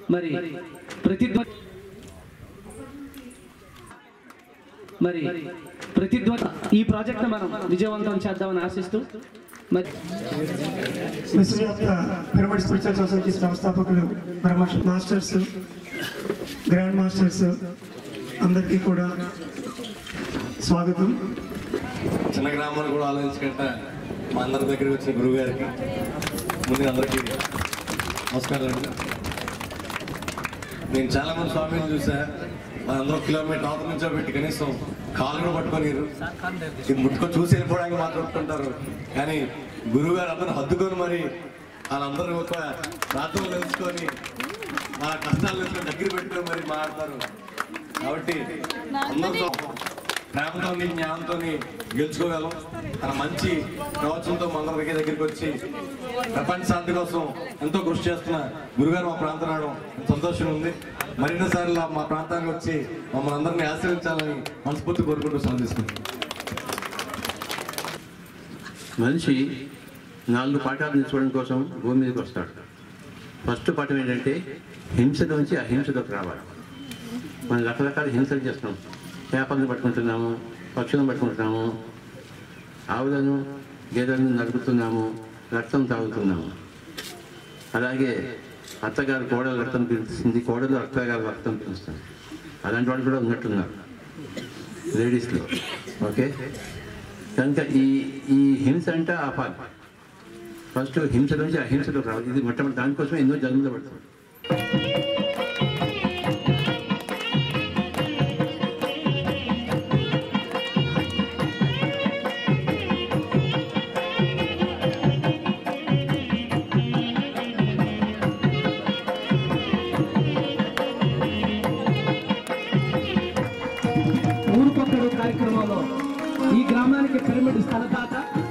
మరి ప్రతిధ్వ మరి ప్రతిధ్వ ఈ ప్రాజెక్ట్ మనం విజయవంతం చేద్దామని ఆశిస్తూ మరి విశ్వవ్యాప్త పిరమిడ్ స్పిరిచువల్ సొసైటీ సంస్థాపకులు బ్రహ్మ మాస్టర్స్ గ్రాండ్ మాస్టర్స్ అందరికీ కూడా స్వాగతం చిన్న గ్రామాలు కూడా ఆలోచించకుండా మా అందరి దగ్గరికి వచ్చిన గురువు గారికి ముందు అందరికీ నమస్కారం అండి నేను చాలా మంది స్వామిని చూసా మనందరూ కిలోమీటర్ అవతల నుంచో పెట్టి కనీసం కాలు కూడా పట్టుకోనిరు ఇది ముట్టుకొని చూసి వెళ్ళిపోవడానికి మాట్లాడుతుంటారు కానీ గురువు గారు అందరూ హద్దుకొని మరి వాళ్ళందరూ ఒక ప్రార్థనలు తెలుసుకొని మన కష్టాలు తెలుసుకొని దగ్గర పెట్టుకొని మరి మాట్లాడతారు కాబట్టి అందరితో ప్రేమతో జ్ఞానంతో గెలుచుకోగలం తన మంచి ప్రవచనంతో మనందరి దగ్గర దగ్గరికి వచ్చి ప్రపంచ శాంతి కోసం ఎంతో కృషి చేస్తున్న గురుగారు మా ప్రాంతం రావడం ఎంతో సంతోషంగా ఉంది మరిన్నోసార్లు మా ప్రాంతానికి వచ్చి మమ్మల్ని అందరినీ ఆశీర్వించాలని మనస్ఫూర్తి కోరుకుంటూ సెలవు తీసుకుంటాం మనిషి నాలుగు పాఠాలు నేర్చుకోవడం కోసం భూమి మీదకి వస్తాడు ఫస్ట్ పాఠం ఏంటంటే హింస నుంచి అహింసలోకి రావాలి మనం రకరకాల హింసలు చేస్తున్నాం చేపలను పట్టుకుంటున్నాము పక్షులను పట్టుకుంటున్నాము ఆవులను గేదెలను నడుపుతున్నాము రక్తం తాగుతున్నాము అలాగే అత్తగారు కోడలు రక్తం పీలుస్తుంది కోడలు అత్తగారు రక్తం పీలుస్తుంది అలాంటి వాళ్ళు కూడా ఉన్నట్టున్నారు లేడీస్లో ఓకే కనుక ఈ ఈ హింస అంటే ఆపాలి ఫస్ట్ హింస నుంచి అహింసలోకి రావాలి ఇది మొట్టమొదటి దానికోసం ఎన్నో జన్మలు పడుతుంది ఊరుకొక్కడు కార్యక్రమంలో ఈ గ్రామానికి పిరమిడ్ స్థలదాత